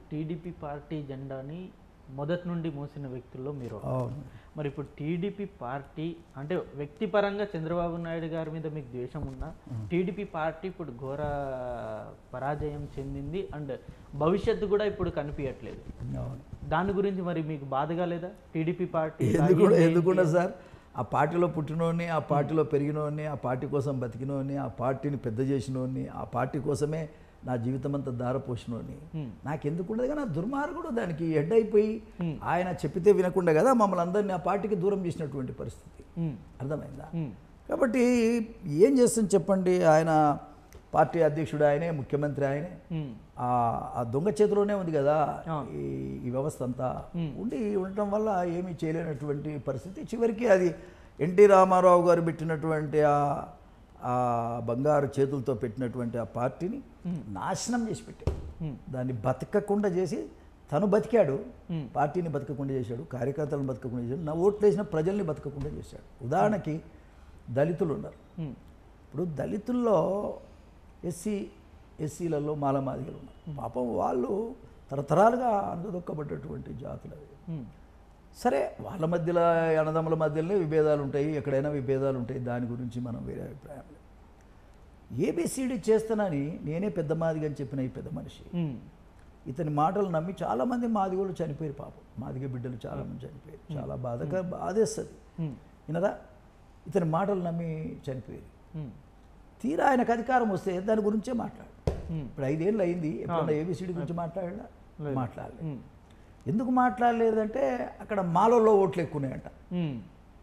TDP party జెండాని మొదటి నుండి మోసిన వ్యక్తుల్లో మీరు ఒకరు. అవును మరి ఇప్పుడు టీడీపీ పార్టీ అంటే వ్యక్తిపరంగా చంద్రబాబు నాయుడు గారి మీద మీకు ద్వేషం ఉన్నా టీడీపీ పార్టీ ఇప్పుడు ఘోర పరాజయం చెందింది అండ్ భవిష్యత్తు కూడా ఇప్పుడు కనిపించట్లేదు అవును దాని గురించి మరి మీకు బాధగా లేదా టీడీపీ పార్టీ ఎందుకు ఎందుకుండా సార్ ఆ పార్టీలో పుట్టినోడిని ఆ పార్టీలో పెరిగినోడిని ఆ పార్టీ కోసం బతికినోడిని ఆ పార్టీని పెద్ద చేసినోడిని ఆ పార్టీ కోసమే నా జీవితం అంతా దారపోసినోడిని నాకెందుకుండదు కానీ ఆ దుర్మార్గుడు దానికి హెడ్ అయిపోయి ఆయన చెప్పితే వినకుండా కదా మమ్మల్ని అందరినీ ఆ పార్టీకి దూరం చేసినటువంటి పరిస్థితి ఉమ్, అర్థమైందా ఉమ్, కాబట్టి ఏం చేస్తుంది చెప్పండి ఆయన పార్టీ అధ్యక్షుడు ఆయనే ముఖ్యమంత్రి ఆయనే ఉమ్, ఆ ఆ దొంగ చేతిలోనే ఉంది కదా అవును. ఈ ఈ వ్యవస్థ అంతా ఉండి ఉండటం వల్ల ఏమీ చేయలేనటువంటి పరిస్థితి చివరికి అది ఎన్టీ రామారావు గారు పెట్టినటువంటి ఆ ఆ బంగారు చేతులతో పెట్టినటువంటి ఆ పార్టీని నాశనం చేసి పెట్టాడు ఉమ్, దాన్ని బతకకుండా చేసి తను బతికాడు Hmm. పార్టీని బతకకుండా చేశాడు కార్యకర్తలను బతకకుండా చేశాడు నా ఓట్లు వేసిన ప్రజల్ని బతకకుండా చేశాడు ఉదాహరణకి దళితులు ఉన్నారు ఉమ్, ఇప్పుడు దళితుల్లో ఎస్సీ ఎస్సీలలో మాలమాదిగలు ఉన్నారు పాపం వాళ్ళు తరతరాలుగా అందదొక్కబడ్డటువంటి జాతులు అవి ఉమ్, సరే వాళ్ళ మధ్యలో అన్నదమ్ముల మధ్యలోనే విభేదాలు ఉంటాయి ఎక్కడైనా విభేదాలు ఉంటాయి దాని గురించి మనం వేరే అభిప్రాయం లేదు ఏబిసిడి చేస్తానని నేనే పెద్ద మాదిగ అని చెప్పిన ఈ పెద్ద మనిషి ఉమ్, ఇతని మాటలు నమ్మి చాలామంది మాదిగోళ్ళు చనిపోయారు పాపం మాదిగ బిడ్డలు చాలామంది చనిపోయారు చాలా బాధగా బాధేస్తుంది ఉమ్, వినరా ఇతని మాటలు నమ్మి చనిపోయారు ఉమ్, తీరా ఆయనకు అధికారం వస్తే దాని గురించే మాట్లాడు ఉమ్, ఇప్పుడు ఐదేళ్ళు అయింది ఎప్పుడైనా ఏబిసిడి గురించి మాట్లాడా లేదు. మాట్లాడలేదు ఉమ్, ఎందుకు మాట్లాడలేదంటే అక్కడ మాలలో ఓట్లు ఎక్కువ ఉన్నాయంట ఉమ్.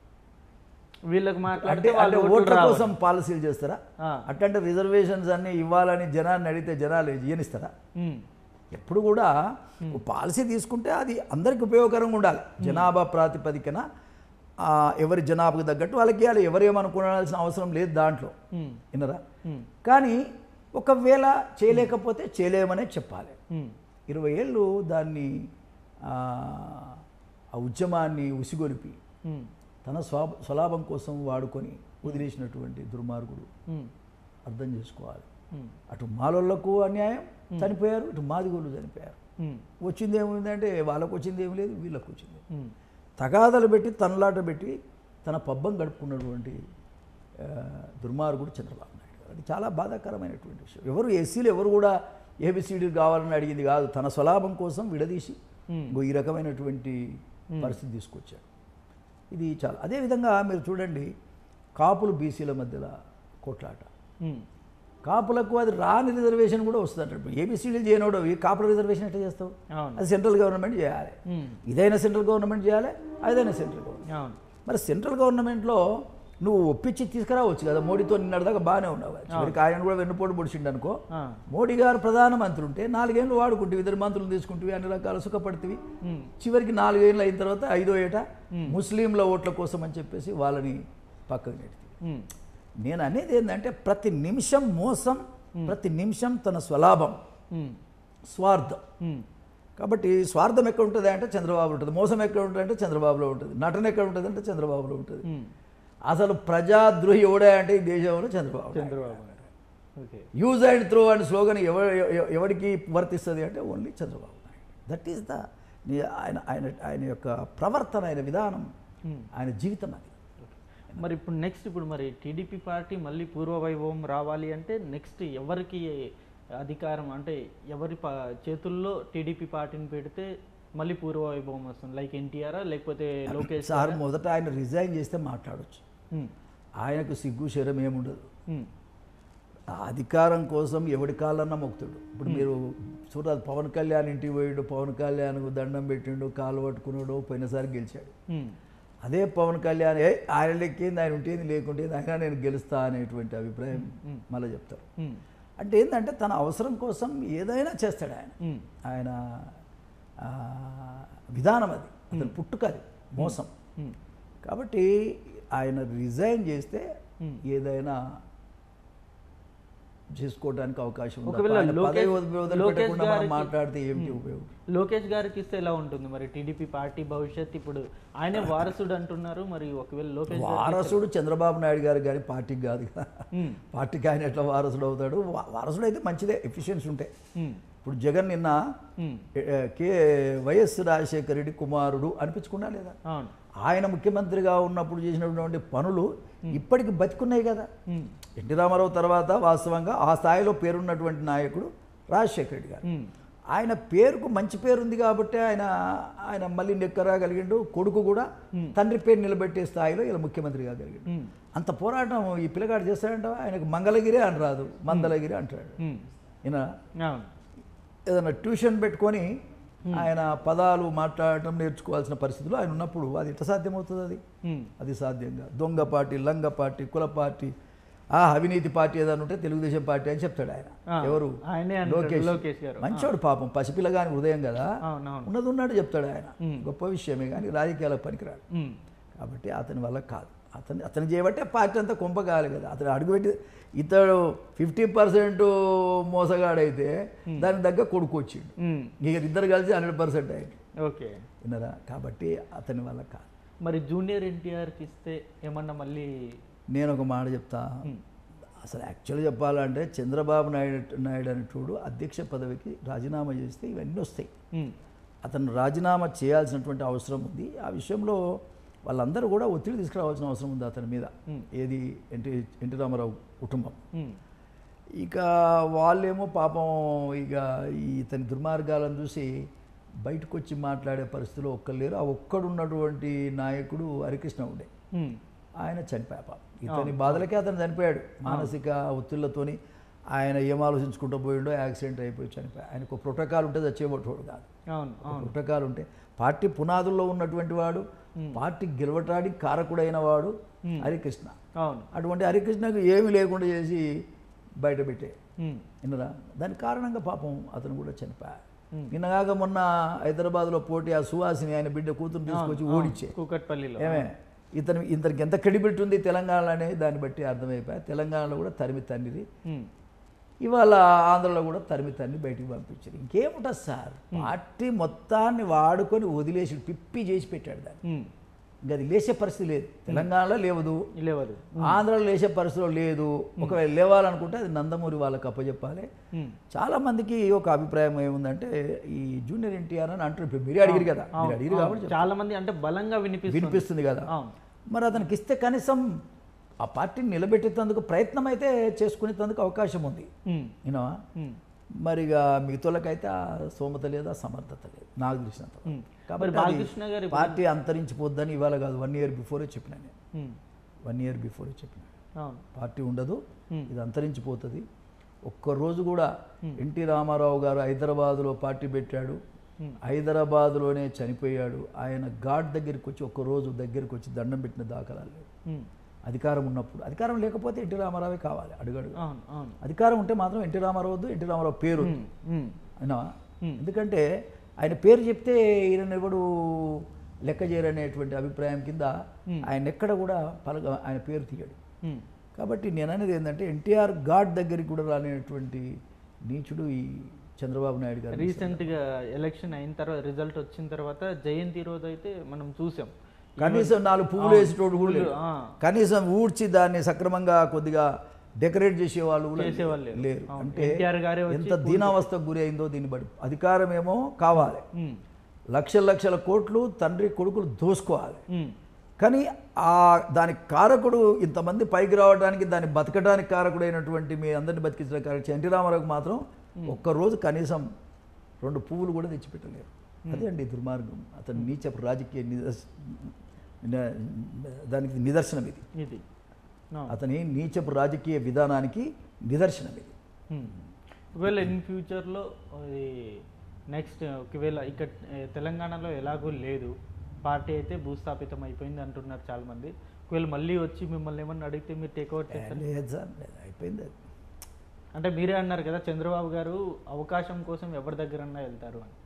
వీళ్ళకి మాట్లాడితే అంటే వాళ్ళు అంటే ఓట్లు ఓట్ల రావాలి. కోసం పాలసీలు చేస్తారా ఆ, అట్లాంటి రిజర్వేషన్స్ అన్ని ఇవ్వాలని జనాన్ని అడిగితే జనాలు ఇయ్యనిస్తారా ఉమ్, ఎప్పుడు కూడా ఒక పాలసీ తీసుకుంటే అది అందరికి ఉపయోగకరంగా ఉండాలి జనాభా ప్రాతిపదికన ఆ, ఎవరి జనాభాకు తగ్గట్టు వాళ్ళకి ఇవ్వాలి ఎవరు ఏమనుకోవాల్సిన అవసరం లేదు దాంట్లో ఉమ్, విన్నరా ఉమ్, కానీ ఒకవేళ చేయలేకపోతే చేయలేమనే చెప్పాలి ఉమ్, ఇరవై ఏళ్ళు దాన్ని ఆ ఆ ఉద్యమాన్ని ఉసిగొలిపి ఉమ్, తన స్వా స్వలాభం కోసం వాడుకొని వదిలేసినటువంటి దుర్మార్గుడు ఉమ్, అర్థం చేసుకోవాలి ఉమ్, అటు మాలోళ్లకు అన్యాయం చనిపోయారు ఇటు మాదిగోళ్ళు చనిపోయారు ఉమ్, వచ్చింది ఏముందంటే వాళ్ళకు వచ్చింది ఏమి లేదు వీళ్ళకు వచ్చింది ఉమ్, తగాదలు పెట్టి తనలాట పెట్టి తన పబ్బం గడుపుకున్నటువంటి ఆ, దుర్మార్గుడు చంద్రబాబు నాయుడు గారు. అది చాలా బాధాకరమైనటువంటి విషయం ఎవరు ఎస్సీలు ఎవరు కూడా ఏబిసిడీ కావాలని అడిగింది కాదు తన స్వలాభం కోసం విడదీసి ఉమ్, ఇంకో ఈ రకమైనటువంటి పరిస్థితి తీసుకొచ్చాడు ఇది చాలా అదేవిధంగా మీరు చూడండి కాపులు బీసీల మధ్యలో కొట్లాట ఉమ్, కాపులకు అది రాని రిజర్వేషన్ కూడా వస్తుంది అంటే ఏబిసిడీలు చేయనోడు ఈ కాపుల రిజర్వేషన్ ఎట్లా చేస్తావు అవును అది సెంట్రల్ గవర్నమెంట్ చేయాలి ఉమ్, ఇదైనా సెంట్రల్ గవర్నమెంట్ చేయాలి అదైనా సెంట్రల్ గవర్నమెంట్ అవును మరి సెంట్రల్ గవర్నమెంట్లో నువ్వు ఒప్పించి తీసుకురావచ్చు కదా మోడీతో నిన్నటిదాకా బాగానే ఉన్నావు కదా. చివరికి ఆయన కూడా వెన్నుపోటు పొడిచిండు అనుకో ఆ, మోడీ గారు ప్రధానమంత్రి ఉంటే నాలుగేళ్ళు వాడుకుంటే ఇద్దరు మంత్రులు తీసుకుంటే అన్ని రకాల సుఖపడుతుంది ఉమ్, చివరికి నాలుగేళ్ళు అయిన తర్వాత ఐదో ఏట ముస్లింల ఓట్ల కోసం అని చెప్పేసి వాళ్ళని పక్కకు నెట్టి ఉమ్, నేను అనేది ఏంటంటే ప్రతి నిమిషం మోసం ప్రతి నిమిషం తన స్వలాభం ఉమ్, స్వార్థం ఉమ్, కాబట్టి స్వార్థం ఎక్కడ ఉంటుంది అంటే చంద్రబాబు ఉంటుంది మోసం ఎక్కడ ఉంటుంది అంటే చంద్రబాబులో ఉంటుంది నటన ఎక్కడ ఉంటుంది అంటే చంద్రబాబులో ఉంటుంది ఉమ్, అసలు ప్రజాద్రోహి ఎవడే అంటే ఈ దేశంలో Chandrababu Chandrababu Naidu okay use and throw and slogan ఎవ ఎవ- ఎవరికి వర్తిస్తుంది అంటే only Chandrababu Naidu that is the ఆయన ఆయన ఆయన యొక్క ప్రవర్తన ఆయన విధానం ఉమ్. ఆయన జీవితం అది మరి ఇప్పుడు నెక్స్ట్ ఇప్పుడు మరి టీడీపీ పార్టీ మళ్ళీ పూర్వ వైభవం రావాలి అంటే నెక్స్ట్ ఎవరికి అధికారం అంటే ఎవరి ప- చేతుల్లో టీడీపీ పార్టీని పెడితే మళ్ళీ పూర్వ వైభవం వస్తుంది లైక్ ఎన్టీఆర్ లేకపోతే లోకేష్ సార్ మొదట ఆయన రిజైన్ చేస్తే మాట్లాడొచ్చు ఉమ్, ఆయనకు సిగ్గు శరం ఏముండదు ఉమ్, ఆ అధికారం కోసం ఎవడి కాళ్ళన్నా మొక్కుతాడు ఇప్పుడు మీరు చూడాలి పవన్ కళ్యాణ్ ఇంటికి పోయాడు పవన్ కళ్యాణ్ దండం పెట్టిండు కాలు పట్టుకున్నాడు పోయినసారి గెలిచాడు ఉమ్, అదే పవన్ కళ్యాణ్ ఏ ఆయన లెక్కింది ఆయన ఉంటేది లేకుంటేది అయినా నేను గెలుస్తా అనేటువంటి అభిప్రాయం మళ్ళీ చెప్తారు ఉమ్, అంటే ఏంటంటే తన అవసరం కోసం ఏదైనా చేస్తాడు ఆయన ఉమ్, ఆయన ఆ, విధానం అది అతను పుట్టుక అది మోసం ఉమ్, కాబట్టి ఆయన రిజైన్ చేస్తే ఏదైనా చేసుకోవడానికి అవకాశం ఉంది ఒకవేళ తప్ప ఆయన లోకేష్- పదవి వదిలి- వదిలిపెట్టకుండా లోకేష్ మనం గారికి- మాట్లాడితే ఏమిటి ఉపయోగం లోకేష్ గారికి ఇస్తే ఎలా ఉంటుంది మరి టీడీపీ పార్టీ భవిష్యత్ ఇప్పుడు ఆయనే వారసుడు అంటున్నారు మరి ఒకవేళ లోకేష్ గారికి- వారసుడు చంద్రబాబు నాయుడు గారు కానీ పార్టీకి కాదు కదా ఉమ్, పార్టీకి ఆయన ఎట్లా వారసుడు అవుతాడు వా- వారసుడు అయితే మంచిదే ఎఫిషియన్సీ ఉంటే ఉమ్, ఇప్పుడు జగన్ నిన్న ఉమ్, ఏ, ఏ, కే వైఎస్ రాజశేఖర రెడ్డి కుమారుడు అనిపించుకున్నా లేదా అవును ఆయన ముఖ్యమంత్రిగా ఉన్నప్పుడు చేసినటువంటి పనులు ఇప్పటికి బతికున్నాయి కదా ఉమ్, ఎన్టీ రామారావు తర్వాత వాస్తవంగా ఆ స్థాయిలో పేరున్నటువంటి నాయకుడు రాజశేఖర రెడ్డి గారు ఉమ్, ఆయన పేరుకు మంచి పేరు ఉంది కాబట్టి ఆయన ఆయన మళ్ళీ నెక్కరాగలిగిండు కొడుకు కూడా తండ్రి పేరు నిలబెట్టే స్థాయిలో ఇలా ముఖ్యమంత్రి కాగలిగిండు ఉమ్, అంత పోరాటం ఈ పిల్లగాడు చేస్తాడంట ఆయనకు మంగళగిరి అని రాదు మందలగిరి అంటాడు ఉమ్, ఈయన అవును ఏదైనా ట్యూషన్ పెట్టుకొని ఆయన పదాలు మాట్లాడటం నేర్చుకోవాల్సిన పరిస్థితిలో ఆయన ఉన్నప్పుడు అది ఎట్లా సాధ్యమవుతుంది అది ఉమ్, అది సాధ్యంగా దొంగ పార్టీ లంగ పార్టీ కుల పార్టీ ఆ అవినీతి పార్టీ ఏదైనా ఉంటే తెలుగుదేశం పార్టీ అని చెప్తాడు ఆయన ఆ, ఎవరు ఆయనే అంటాడు, లోకేష్ గారు. మంచోడు పాపం పసిపిల్లగాని హృదయం కదా అవును అవును ఉన్నది ఉన్నాడు చెప్తాడు ఆయన ఉమ్. గొప్ప విషయమే కానీ రాజకీయాలకు పనికిరాడు ఉమ్, కాబట్టి అతని వల్ల కాదు అతను అతను చేయబట్టే పార్టీ అంతా కొంప కావాలి కదా అతను అడుగుపెట్టి ఇతడు ఫిఫ్టీ పర్సెంట్ మోసగాడైతే దానికి దగ్గర కొడుకు వచ్చిండు ఉమ్, ఇక ఇద్దరు కలిసి హండ్రెడ్ పర్సెంట్ అయింది ఓకే విన్నారా కాబట్టి అతని వల్ల కాదు మరి జూనియర్ ఎన్టీఆర్కి ఇస్తే ఏమన్నా మళ్ళీ నేను ఒక మాట చెప్తా ఉమ్, అసలు యాక్చువల్గా చెప్పాలంటే చంద్రబాబు నాయుడు నాయుడు అనేటోడు అధ్యక్ష పదవికి రాజీనామా చేస్తే ఇవన్నీ వస్తాయి ఉమ్, అతను రాజీనామా చేయాల్సినటువంటి అవసరం ఉంది ఆ విషయంలో వాళ్ళందరూ కూడా ఒత్తిడి తీసుకురావాల్సిన అవసరం ఉంది అతని మీద Hmm. ఏది ఎన్టీ ఎన్టీ రామారావు కుటుంబం ఉమ్, ఇక వాళ్ళేమో పాపం ఇక ఈ ఇతని దుర్మార్గాలను చూసి బయటకు వచ్చి మాట్లాడే పరిస్థితిలో ఒక్కరు లేరు ఆ ఒక్కడున్నటువంటి నాయకుడు హరికృష్ణ ఉండే ఉమ్, ఆయన చనిపోయా పాపం ఇతని బాధలకే అతను చనిపోయాడు మానసిక ఒత్తిళ్లతోని ఆయన ఏం ఆలోచించుకుంటూ పోయిండో యాక్సిడెంట్ అయిపోయి చనిపోయాడు ఆయనకు ఒక ప్రోటోకాల్ ఉంటే చచ్చేవాడు కాదు అవును అవును ప్రోటోకాల్ ఉంటే పార్టీ పునాదుల్లో ఉన్నటువంటి వాడు పార్టీ గెలవటానికి కారకుడైన వాడు హరికృష్ణ అవును అటువంటి హరికృష్ణకు ఏమీ లేకుండా చేసి బయట పెట్టే ఉమ్, విన్నరా దాని కారణంగా పాపం అతను కూడా చనిపోయాడు Hmm. నిన్నగాక మొన్న హైదరాబాద్లో పోటీ ఆ సుహాసిని ఆయన బిడ్డ కూతురు తీసుకొచ్చి ఓడిచ్చే కూకట్పల్లిలో ఏమే ఇతను ఇతనికి ఎంత క్రెడిబిలిటీ ఉంది తెలంగాణలో అనేది దాన్ని బట్టి అర్థమైపోయా తెలంగాణలో కూడా తరిమి తన్నిరి ఉమ్, ఇవాళ ఆంధ్రలో కూడా తరిమి తన్ని బయటికి పంపించారు ఇంకేముంటుంది సార్ పార్టీ మొత్తాన్ని వాడుకొని వదిలేసి పిప్పి చేసి పెట్టాడు దాన్ని ఉమ్, ఇంకా అది లేచే పరిస్థితి లేదు తెలంగాణలో లేవదు లేవదు ఆంధ్రలో లేచే పరిస్థితిలో లేదు ఒకవేళ లేవాలనుకుంటే అది నందమూరి వాళ్ళకి అప్పచెప్పాలి ఉమ్, చాలా మందికి ఒక అభిప్రాయం ఏముందంటే ఈ జూనియర్ ఎన్టీఆర్ అని అంటారు ఇప్పుడు మీరు అడిగిరు కదా మీరు అడిగిరు కాబట్టి అవును. చాలా మంది అంటే బలంగా వినిపిస్తుంది వినిపిస్తుంది కదా అవును మరి అతనికి ఇస్తే కనీసం ఆ పార్టీని నిలబెట్టేందుకు ప్రయత్నం అయితే చేసుకునేందుకు అవకాశం ఉంది ఉమ్, యూనో ఉమ్, మరి ఇక మిగతాలకైతే ఆ స్తోమత లేదు ఆ సమర్థత లేదు నాకు తెలిసినంత వరకు. ఉమ్. మరి కాబట్టి బాలకృష్ణ గారు అది పార్టీ అంతరించిపోద్దని ఇవాళ కాదు వన్ ఇయర్ బిఫోరే చెప్పిన నేను ఉమ్, వన్ ఇయర్ బిఫోరే చెప్పిన అవును పార్టీ ఉండదు Hmm. ఇది అంతరించిపోతుంది ఒక్కరోజు కూడా ఎన్టీ రామారావు గారు హైదరాబాదులో పార్టీ పెట్టాడు Hmm. హైదరాబాదులోనే చనిపోయాడు ఆయన ఘాట్ దగ్గరికి వచ్చి ఒక్కరోజు దగ్గరికి వచ్చి దండం పెట్టిన దాఖలాలు లేవు ఉమ్, అధికారం ఉన్నప్పుడు అధికారం లేకపోతే ఎన్టీ రామారావే కావాలి అడుగడు అవును అవును అధికారం ఉంటే మాత్రం ఎన్టీ రామారావు వద్దు ఎన్టీ రామారావు పేరు వద్దు. ఉమ్, ఉమ్, అయినా Hmm. ఎందుకంటే ఆయన పేరు చెప్తే ఈయన ఎవడు లెక్క చేయరనేటువంటి అభిప్రాయం కింద Hmm. ఆయన ఎక్కడ కూడా పలక ఆయన పేరు తీయడు ఉమ్, కాబట్టి నేను అనేది ఏంటంటే ఎన్టీఆర్ ఘాట్ దగ్గరికి కూడా రాలేనటువంటి నీచుడు ఈ చంద్రబాబు నాయుడు గారు రీసెంట్ గా ఎలక్షన్ అయిన తర్వాత రిజల్ట్ వచ్చిన తర్వాత జయంతి రోజు అయితే మనం చూసాం కనీసం నాలుగు పువ్వులు వేసేటోడు కూడా లేడు ఆ, కనీసం ఊడ్చి దాన్ని సక్రమంగా కొద్దిగా డెకరేట్ చేసేవాళ్ళు కూడా చేసేవాళ్ళు లేరు. లేరు అవును. అంటే ఎన్టీఆర్ గారే వచ్చి ఎంత దీనావస్థకు గురి అయిందో దీన్ని బట్టి అధికారం ఏమో కావాలి ఉమ్, లక్షల లక్షల కోట్లు తండ్రి కొడుకులు దోసుకోవాలి ఉమ్, కానీ ఆ దానికి కారకుడు ఇంతమంది పైకి రావడానికి దాన్ని బతకడానికి కారకుడైనటువంటి మీ అందరిని బతికించిన కారకుడు ఎన్టీ రామారావుకి మాత్రం ఒక్కరోజు కనీసం రెండు పువ్వులు కూడా తెచ్చిపెట్టలేరు అదే అండి దుర్మార్గం అతని నీచపు రాజకీయ నిదర్శ న- దానికి నిదర్శనం ఇది ఇది అవును. అతని నీచపు రాజకీయ విధానానికి నిదర్శనం ఇది ఉమ్. ఒకవేళ ఇన్ ఫ్యూచర్లో ఇది నెక్స్ట్ ఒకవేళ ఇక్కడ ఏ, తెలంగాణలో ఎలాగో లేదు పార్టీ అయితే భూస్థాపితం అయిపోయింది అంటున్నారు చాలా మంది ఒకవేళ మళ్ళీ వచ్చి మిమ్మల్ని ఏమన్నా అడిగితే మీరు టేక్ ఓవర్ చేస్తారు లేదు సార్ లేదు, అయిపోయింది అది అంటే మీరే అన్నారు కదా చంద్రబాబు గారు అవకాశం కోసం ఎవరి దగ్గరన్నా వెళ్తారు అని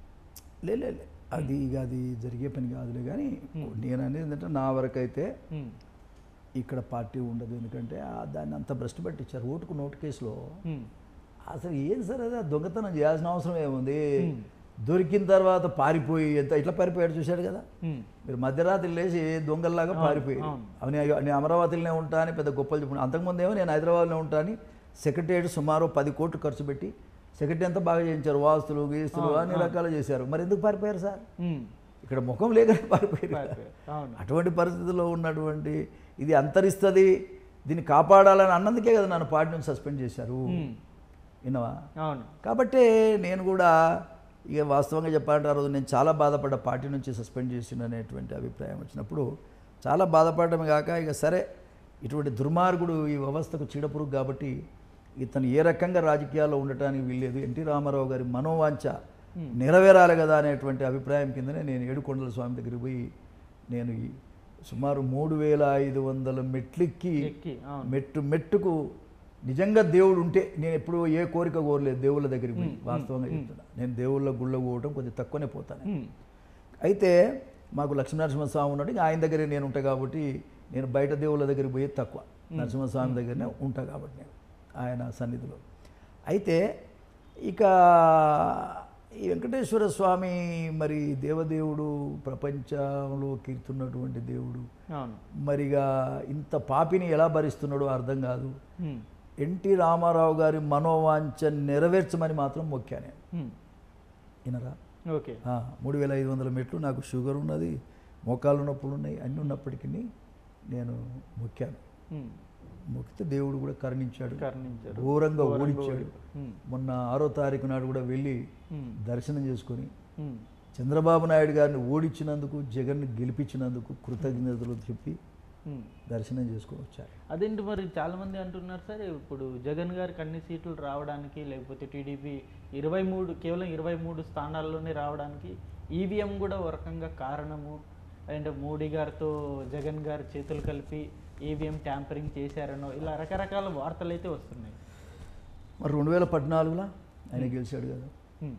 లే లే, లే. అది ఇక అది జరిగే పని కాదులే కానీ నేను అనేది ఏంటంటే నా వరకు అయితే ఉమ్, ఇక్కడ పార్టీ ఉండదు ఎందుకంటే ఆ దాన్ని అంత భ్రష్టు పట్టించారు ఓటుకు నోటు కేసులో ఉమ్, అసలు ఏం సార్ అది ఆ దొంగతనం చేయాల్సిన అవసరం ఏముంది దొరికిన తర్వాత పారిపోయి ఎంత ఇట్లా పారిపోయాడు చూశాడు కదా ఉమ్, మీరు మధ్యరాత్రి లేచి దొంగల్లాగా పారిపోయి అవును. అవును నేను అమరావతిలోనే ఉంటా అని పెద్ద గొప్పలు చెప్పుకున్నాను అంతకుముందు ఏమో నేను హైదరాబాద్లో ఉంటా అని సెక్రటరీ సుమారు పది కోట్లు ఖర్చు పెట్టి సెక్రటరీ అంతా బాగా చేయించారు వాస్తులు గీస్తులు అవును, అన్ని అవును. రకాలు చేశారు మరి ఎందుకు పారిపోయారు సార్ ఉమ్, ఇక్కడ ముఖం లేకనే పారిపోయారు కదా. పారిపోయారు. అవును అటువంటి పరిస్థితుల్లో ఉన్నటువంటి ఇది అంతరిస్తుంది దీన్ని కాపాడాలని అన్నందుకే కదా నన్ను పార్టీ నుంచి సస్పెండ్ చేశారు ఉమ్, విన్నావా అవును కాబట్టి నేను కూడా ఇక వాస్తవంగా చెప్పాలంటే ఆ రోజు నేను చాలా బాధపడ్డ పార్టీ నుంచి సస్పెండ్ చేసిన అనేటువంటి అభిప్రాయం వచ్చినప్పుడు చాలా బాధపడటమే కాక ఇక సరే ఇటువంటి దుర్మార్గుడు ఈ వ్యవస్థకు చీడపురుగు కాబట్టి ఇతను ఏ రకంగా రాజకీయాల్లో ఉండటానికి వీల్లేదు ఎన్టీ రామారావు గారి మనోవాంఛ నెరవేరాలి కదా అనేటువంటి అభిప్రాయం కిందనే నేను ఏడుకొండల స్వామి దగ్గరికి పోయి నేను ఈ సుమారు మూడు వేల ఐదు వందల మెట్లెక్కి ఎక్కి అవును మెట్టు మెట్టుకు నిజంగా దేవుడు ఉంటే నేను ఎప్పుడు ఏ కోరిక కోరలేదు దేవుళ్ళ దగ్గరికి పోయి వాస్తవంగా చెప్తున్నా నేను దేవుళ్ళ గుళ్ళ పోవడం కొద్దిగా తక్కువనే పోతాను ఉమ్, అయితే మాకు లక్ష్మీనరసింహస్వామి ఉన్నాడు ఇంకా ఆయన దగ్గరే నేను ఉంటా కాబట్టి నేను బయట దేవుళ్ళ దగ్గరికి పోయేది తక్కువ నరసింహస్వామి దగ్గరనే ఉంటా కాబట్టి నేను ఆయన సన్నిధిలో అయితే ఇక ఈ వెంకటేశ్వర స్వామి మరి దేవదేవుడు ప్రపంచంలో కీర్తున్నటువంటి దేవుడు అవును మరిగా ఇంత పాపిని ఎలా భరిస్తున్నాడో అర్థం కాదు ఉమ్, ఎన్టీ రామారావు గారి మనోవాంఛ నెరవేర్చమని మాత్రం మొక్కాను నేను ఉమ్, వినరా ఓకే ఆ, మూడు వేల ఐదు వందల మెట్లు నాకు షుగర్ ఉన్నది మోకాలు నొప్పులు ఉన్నాయి అన్నీ ఉన్నప్పటికీ నేను మొక్కాను ఉమ్, మొక్కితే దేవుడు కూడా కరుణించాడు కరుణించారు ఘోరంగా ఘోరంగా ఓడించాడు ఉమ్, మొన్న ఆరో తారీఖు నాడు కూడా వెళ్ళి ఉమ్, దర్శనం చేసుకొని ఉమ్, చంద్రబాబు నాయుడు గారిని ఓడించినందుకు జగన్ని గెలిపించినందుకు కృతజ్ఞతలు చెప్పి ఉమ్. దర్శనం చేసుకొని వచ్చారు అదేంటి మరి చాలా మంది అంటున్నారు సార్ ఇప్పుడు జగన్ గారికి అన్ని సీట్లు రావడానికి లేకపోతే టీడీపీ ఇరవై మూడు కేవలం ఇరవై మూడు స్థానాల్లోనే రావడానికి ఈవీఎం కూడా ఒక రకంగా కారణము అండ్ మోడీ గారితో జగన్ గారు చేతులు కలిపి ఈవీఎం ట్యాంపరింగ్ చేశారనో ఇలా రకరకాల వార్తలు అయితే వస్తున్నాయి మరి రెండు వేల పద్నాలుగులో ఆయన గెలిచాడు కదా ఉమ్,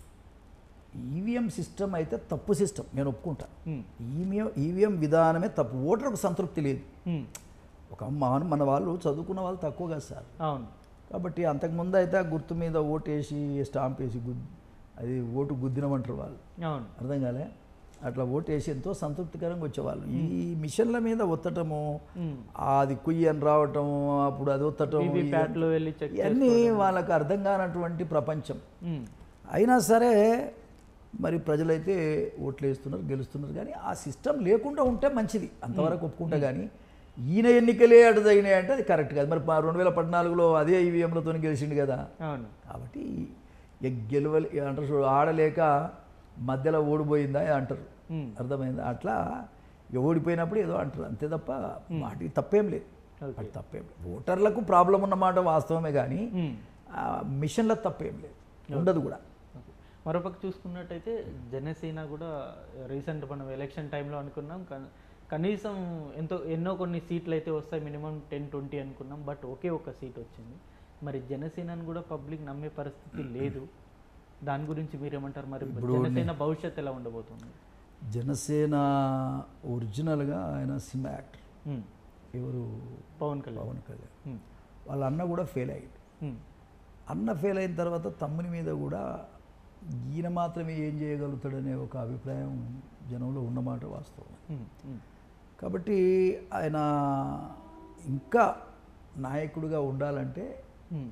ఈవీఎం సిస్టమ్ అయితే తప్పు సిస్టమ్ నేను ఒప్పుకుంటా ఉమ్, ఈవీఎం ఈవీఎం విధానమే తప్పు ఓటర్కు సంతృప్తి లేదు ఉమ్, ఒక మన మన వాళ్ళు చదువుకున్న వాళ్ళు తక్కువ కదా సార్ అవును కాబట్టి అంతకుముందు అయితే ఆ గుర్తు మీద ఓటేసి స్టాంప్ వేసి గుద్ అది ఓటు గుద్దినమంటారు వాళ్ళు అవును అర్థం కాలే అట్లా ఓటేసి ఎంతో సంతృప్తికరంగా వచ్చేవాళ్ళు ఈ మిషన్ల మీద ఒత్తటము ఉమ్, అది కుయ్యి అని రావటం అప్పుడు అది ఒత్తటం VVPAT లో వెళ్ళి చెక్ ఇవన్నీ వాళ్ళకు అర్థం కానటువంటి ప్రపంచం ఉమ్, అయినా సరే మరి ప్రజలైతే ఓట్లు వేస్తున్నారు గెలుస్తున్నారు కానీ ఆ సిస్టమ్ లేకుండా ఉంటే మంచిది అంతవరకు ఒప్పుకుంటా కానీ ఈయన ఎన్నికలే అటు తగినాయి అంటే అది కరెక్ట్ కాదు మరి రెండు వేల పద్నాలుగులో అదే ఈవీఎంలతో గెలిచిండు కదా అవును కాబట్టి ఇక గెలవలే అంటారు చూడు, ఆడలేక మధ్యలో ఓడిపోయిందా అంటారు ఉమ్, అర్థమైందా అట్లా ఇక ఓడిపోయినప్పుడు ఏదో అంటారు అంతే తప్ప వాటికి తప్పేం లేదు ఓకే. వాటి తప్పేం లేదు ఓటర్లకు ప్రాబ్లం ఉన్నమాట వాస్తవమే కానీ ఉమ్. ఆ మిషన్లకు తప్పేం లేదు ఉండదు కూడా ఓకే. మరోపక్క చూసుకున్నట్టయితే జనసేన కూడా రీసెంట్ మనం ఎలక్షన్ టైంలో అనుకున్నాం క- కనీసం ఎంతో ఎన్నో కొన్ని సీట్లు అయితే వస్తాయి మినిమం టెన్ ట్వంటీ అనుకున్నాం బట్ ఒకే ఒక సీట్ వచ్చింది మరి జనసేనను కూడా పబ్లిక్ నమ్మే పరిస్థితి లేదు దాని గురించి మీరేమంటారు మరి జనసేన భవిష్యత్ ఎలా ఉండబోతుంది జనసేన ఒరిజినల్గా ఆయన సినిమా యాక్టర్ ఉమ్. ఎవరు పవన్ కళ్యాణ్ పవన్ కళ్యాణ్ ఉమ్. వాళ్ళ అన్న కూడా ఫెయిల్ అయ్యాడు ఉమ్. అన్న ఫెయిల్ అయిన తర్వాత తమ్ముని మీద కూడా ఈయన మాత్రమే ఏం చేయగలుగుతాడనే ఒక అభిప్రాయం జనంలో ఉన్నమాట వాస్తవం ఉమ్. ఉమ్. కాబట్టి ఆయన ఇంకా నాయకుడిగా ఉండాలంటే ఉమ్.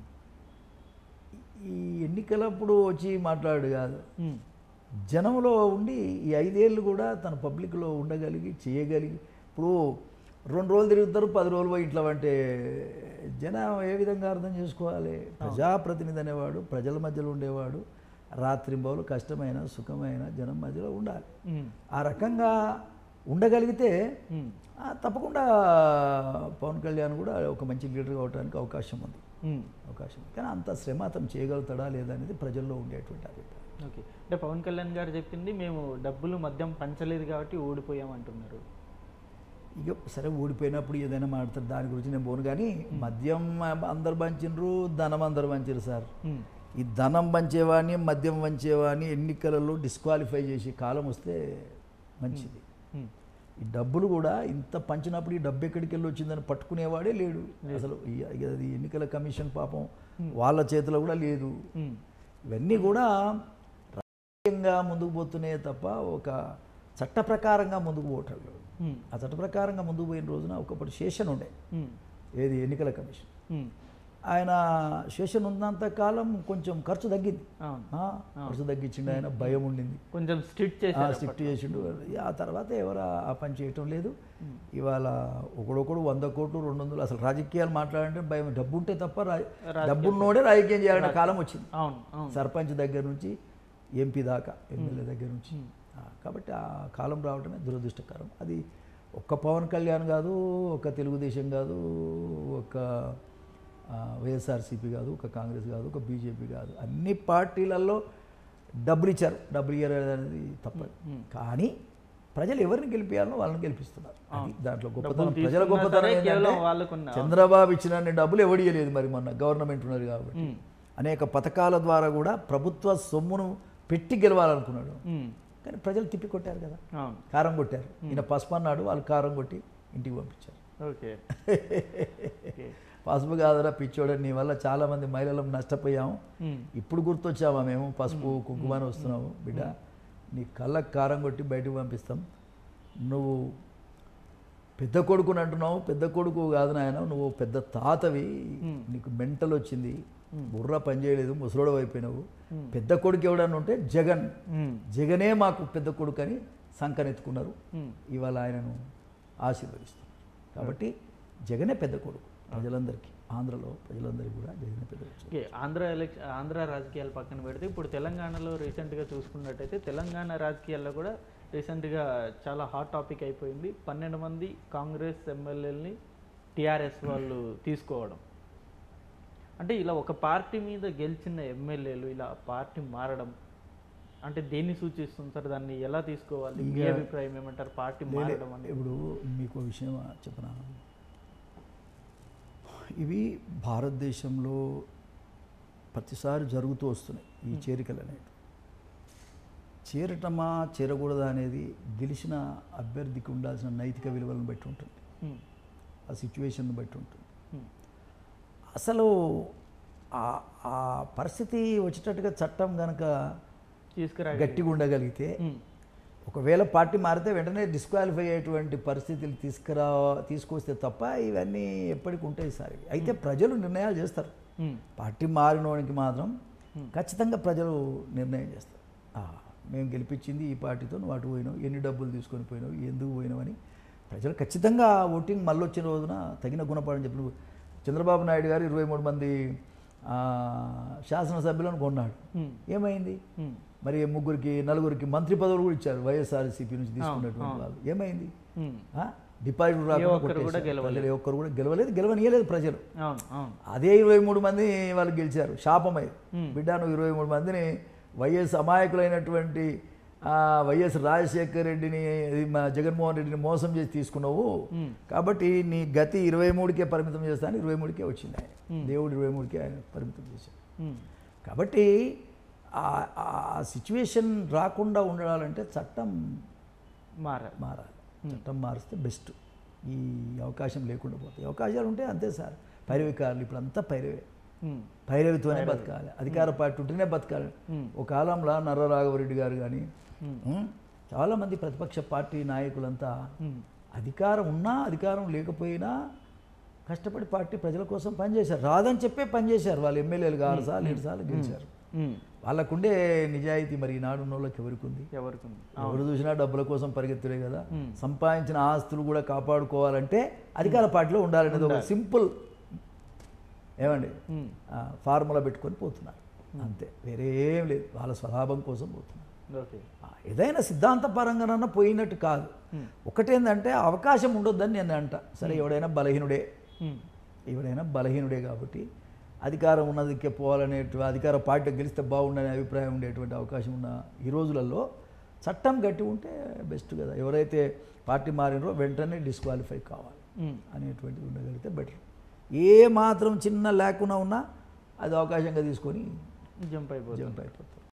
ఈ ఎన్నికలప్పుడు వచ్చి మాట్లాడు కాదు ఉమ్. జనంలో ఉండి ఈ ఐదేళ్ళు కూడా తన పబ్లిక్లో ఉండగలిగి చేయగలిగి ఇప్పుడు రెండు రోజులు తిరుగుతారు పది రోజులు పోయి ఇంట్లో అంటే జనం ఏ విధంగా అర్థం చేసుకోవాలి ప్రజాప్రతినిధి అనేవాడు ప్రజల మధ్యలో ఉండేవాడు రాత్రింబవులు కష్టమైన సుఖమైన జనం మధ్యలో ఉండాలి ఉమ్. ఆ రకంగా ఉండగలిగితే ఉమ్. ఆ, తప్పకుండా పవన్ కళ్యాణ్ కూడా ఒక మంచి లీడర్ కావడానికి అవకాశం ఉంది ఉమ్. అవకాశం ఉంది. కానీ అంత శ్రమ అతను చేయగలుగుతాడా లేదా అనేది ప్రజల్లో ఉండేటువంటి అభిప్రాయం ఓకే అంటే పవన్ కళ్యాణ్ గారు చెప్పింది మేము డబ్బులు మద్యం పంచలేదు కాబట్టి ఓడిపోయాం అంటున్నారు ఇక సరే ఓడిపోయినప్పుడు ఏదైనా మాడతారు దాని గురించి నేను పోను కానీ మద్యం అందరు పంచినరు ధనం అందరు పంచారు సార్ ఉమ్. ఈ ధనం పంచేవాడిని మద్యం పంచేవాడిని ఎన్నికలలో డిస్క్వాలిఫై చేసే కాలం వస్తే మంచిది ఉమ్. ఈ డబ్బులు కూడా ఇంత పంచినప్పుడు ఈ డబ్బు ఎక్కడికి వెళ్ళి వచ్చిందని పట్టుకునేవాడే లేడు అసలు ఈ- ఇక అది ఎన్నికల కమిషన్ పాపం వాళ్ళ చేతిలో కూడా లేదు ఉమ్. ఇవన్నీ కూడా రాజకీయంగా ముందుకు పోతున్నాయే తప్ప ఒక చట్ట ప్రకారంగా ముందుకు పోవటం ఉమ్. ఆ చట్ట ప్రకారంగా ముందుకు పోయిన రోజున ఒకప్పుడు శేషన్ ఉండే ఉమ్. ఏది ఎన్నికల కమిషన్ ఉమ్. ఆయన శేషన్ ఉన్నంత కాలం కొంచెం ఖర్చు తగ్గింది అవును ఆ, ఖర్చు తగ్గించిండు ఆయన భయం ఉండింది కొంచెం స్ట్రిక్ట్ ఆ, చేశారు స్ట్రిక్ట్ చేసిండు ఆ తర్వాత ఎవరు ఆ- ఆ పని చేయటం లేదు ఇవాళ ఒకడొకడు వంద కోట్లు రెండు వందలు అసలు రాజకీయాలు మాట్లాడంటే భయం డబ్బు ఉంటే తప్ప రా- డబ్బున్నోడే రాజకీయం చేయాలనే కాలం వచ్చింది అవును అవును సర్పంచ్ దగ్గర నుంచి ఎంపీ దాకా ఎమ్మెల్యే దగ్గర నుంచి ఆ, కాబట్టి ఆ కాలం రావడమే దురదృష్టకరం అది ఒక్క పవన్ కళ్యాణ్ కాదు ఒక తెలుగుదేశం కాదు ఒక ఆ, వైఎస్ఆర్సీపీ కాదు ఒక కాంగ్రెస్ కాదు ఒక బీజేపీ కాదు అన్ని పార్టీలలో డబ్బులు ఇచ్చారు డబ్బులు ఇయ్యారు అనేది తప్పదు కానీ ప్రజలు ఎవరిని గెలిపించాలో వాళ్ళని గెలిపిస్తున్నారు అది దాంట్లో గొప్పతనం ప్రజల తీసుకున్నా గొప్పతనం సరే కేవలం ఏంటంటే వాళ్ళకున్న చంద్రబాబు ఇచ్చిన డబ్బులు ఎవడు ఇవ్వలేదు మరి మొన్న గవర్నమెంట్ ఉన్నది కాబట్టి అనేక పథకాల ద్వారా కూడా ప్రభుత్వ సొమ్మును పెట్టి గెలవాలనుకున్నాడు ఉమ్, కానీ ప్రజలు తిప్పి కొట్టారు కదా అవును కారం కొట్టారు ఈయన పసుపు అన్నాడు వాళ్ళు కారం కొట్టి ఇంటికి పంపించారు ఓకే ఓకే పసుపు కాదురా పిచ్చోడని నీ వల్ల చాలామంది మహిళలు నష్టపోయాము ఉమ్, ఇప్పుడు గుర్తొచ్చామా మేము పసుపు కుంకుమని వస్తున్నాము బిడ్డ నీ కళ్ళకు కారం కొట్టి బయటకు పంపిస్తాం నువ్వు పెద్ద కొడుకుని అంటున్నావు పెద్ద కొడుకు కాదు నాయన నువ్వు పెద్ద తాతవి నీకు మెంటల్ వచ్చింది బుర్ర పనిచేయలేదు ముసలోడు అయిపోయినావు పెద్ద కొడుకు ఎవడన్నా ఉంటే జగన్ ఉమ్, జగనే మాకు పెద్ద కొడుకు అని సంకనెత్తుకున్నారు ఉమ్, ఇవాళ ఆయనను ఆశీర్వదిస్తున్నారు కాబట్టి జగనే పెద్ద కొడుకు ప్రజలందరికీ ఆంధ్రలో ప్రజలందరికీ కూడా జగనే పెద్ద కొడుకు ఓకే ఆంధ్ర ఎలక్షన్ ఆంధ్ర రాజకీయాలు పక్కన పెడితే ఇప్పుడు తెలంగాణలో రీసెంట్గా చూసుకున్నట్టయితే తెలంగాణ రాజకీయాల్లో కూడా రీసెంట్గా చాలా హాట్ టాపిక్ అయిపోయింది పన్నెండు మంది కాంగ్రెస్ ఎమ్మెల్యేలని టీఆర్ఎస్ వాళ్ళు తీసుకోవడం అంటే ఇలా ఒక పార్టీ మీద గెలిచిన ఎమ్మెల్యేలు ఇలా పార్టీ మారడం అంటే దేన్ని సూచిస్తుంది సార్ దాన్ని ఎలా తీసుకోవాలి మీ అభిప్రాయం ఏమంటారు పార్టీ మారడం అని ఇప్పుడు మీకు ఒక విషయం చెప్పనా ఇవి భారతదేశంలో ప్రతిసారి జరుగుతూ వస్తున్నాయి ఈ చేరికలు అనేవి చేరటమా చేరకూడదా అనేది గెలిచిన అభ్యర్థికి ఉండాల్సిన నైతిక విలువలను బట్టి ఉంటుంది ఉమ్, ఆ సిచ్యువేషన్ బట్టి ఉంటుంది ఉమ్, అసలు ఆ- ఆ పరిస్థితి వచ్చేటట్టుగా చట్టం కనుక తీసుకురా గట్టిగా ఉండగలిగితే ఉమ్, ఒకవేళ పార్టీ మారితే వెంటనే డిస్క్వాలిఫై అయ్యేటువంటి పరిస్థితులు తీసుకురా తీసుకొస్తే తప్ప ఇవన్నీ ఎప్పటికి ఉంటాయి సార్ ఇవి. అయితే ప్రజలు నిర్ణయాలు చేస్తారు ఉమ్, పార్టీ మారినోనికి మాత్రం ఖచ్చితంగా ప్రజలు నిర్ణయం చేస్తారు ఆ, మేము గెలిపించింది ఈ పార్టీతో నువ్వు అటు పోయినావు ఎన్ని డబ్బులు తీసుకొని పోయినావు ఎందుకు పోయినావు అని ప్రజలు ఖచ్చితంగా ఓటింగ్ మళ్ళీ వచ్చిన రోజున తగిన గుణపాఠం చెప్పి నువ్వు చంద్రబాబు నాయుడు గారు ఇరవై మూడు మంది ఆ, శాసనసభ్యులను కొన్నాడు ఉమ్, ఏమైంది ఉమ్, మరి ముగ్గురికి నలుగురికి మంత్రి పదవులు కూడా ఇచ్చారు వైఎస్ఆర్సీపీ నుంచి తీసుకున్నటువంటి వాళ్ళు ఏమైంది ఉమ్. ఆ? డిపాజిట్ ఏ రాకుండా ఒక్కరు కూడా కొట్టేశారు. గెలవలేదు. ప్రజలు ఏ ఒక్కరు కూడా గెలవలేదు గెలవనీయలేదు ప్రజలు అవును అవును అదే ఇరవై మూడు మంది వాళ్ళు గెలిచారు శాపమై Hmm. బిడ్డ నువ్వు ఇరవై మూడు మందిని వైఎస్ అమాయకులైనటువంటి ఆ, వైఎస్ రాజశేఖర్ రెడ్డిని ఇది మా జగన్మోహన్ రెడ్డిని మోసం చేసి తీసుకున్నావు Hmm. కాబట్టి నీ గతి ఇరవై మూడుకే పరిమితం చేస్తాను ఇరవై మూడుకే వచ్చింది ఆయన దేవుడు ఇరవై మూడుకే ఆయన పరిమితం చేశాడు ఉమ్, కాబట్టి ఆ- ఆ సిచ్యువేషన్ రాకుండా ఉండాలంటే చట్టం మారాలి మారాలి చట్టం మారిస్తే బెస్ట్ ఈ అవకాశం లేకుండా పోతాయి అవకాశాలు ఉంటే అంతే సార్ పైరవికారులు ఇప్పుడు అంతా పైరవే ఉమ్, పైరవితోనే బతకాలి అధికార పార్టీ ఉంటేనే బతకాలి ఒక కాలంలో నర్ర రాఘవరెడ్డి గారు కానీ చాలామంది ప్రతిపక్ష పార్టీ నాయకులంతా ఉమ్, అధికారం ఉన్నా అధికారం లేకపోయినా కష్టపడి పార్టీ ప్రజల కోసం పనిచేశారు రాదని చెప్పే పనిచేశారు వాళ్ళు ఎమ్మెల్యేలు ఆరు సార్లు ఏడు సార్లు గెలిచారు ఉమ్, వాళ్ళకుండే నిజాయితీ మరి ఈనాడు ఉన్న వాళ్ళకి ఎవరికి ఉంది ఎవరికి ఉంది ఎవరు చూసినా డబ్బుల కోసం పరిగెత్తుడే కదా సంపాదించిన ఆస్తులు కూడా కాపాడుకోవాలంటే అధికార పార్టీలో ఉండాలనేది ఒక సింపుల్ ఏమండి ఉమ్, ఆ, ఫార్ములా పెట్టుకొని పోతున్నారు అంతే వేరే ఏం లేదు వాళ్ళ స్వలాభం కోసం పోతున్నారు ఓకే ఆ, ఏదైనా సిద్ధాంతపరంగానన్నా పోయినట్టు కాదు ఒకటేందంటే అవకాశం ఉండొద్దని నేను అంట సరే ఎవడైనా బలహీనుడే ఉమ్, ఎవడైనా బలహీనుడే కాబట్టి అధికారం ఉన్నదికే పోవాలనేటువంటి అధికార పార్టీ గెలిస్తే బాగుండనే అభిప్రాయం ఉండేటువంటి అవకాశం ఉన్న ఈ రోజులలో చట్టం గట్టి ఉంటే బెస్ట్ కదా ఎవరైతే పార్టీ మారినరో వెంటనే డిస్క్వాలిఫై కావాలి ఉమ్, అనేటువంటిది ఉండగలిగితే బెటర్ ఏ మాత్రం చిన్న లేకుండా ఉన్నా అది అవకాశంగా తీసుకొని జంప్ అయిపోతుంది జంప్ అయిపోతారు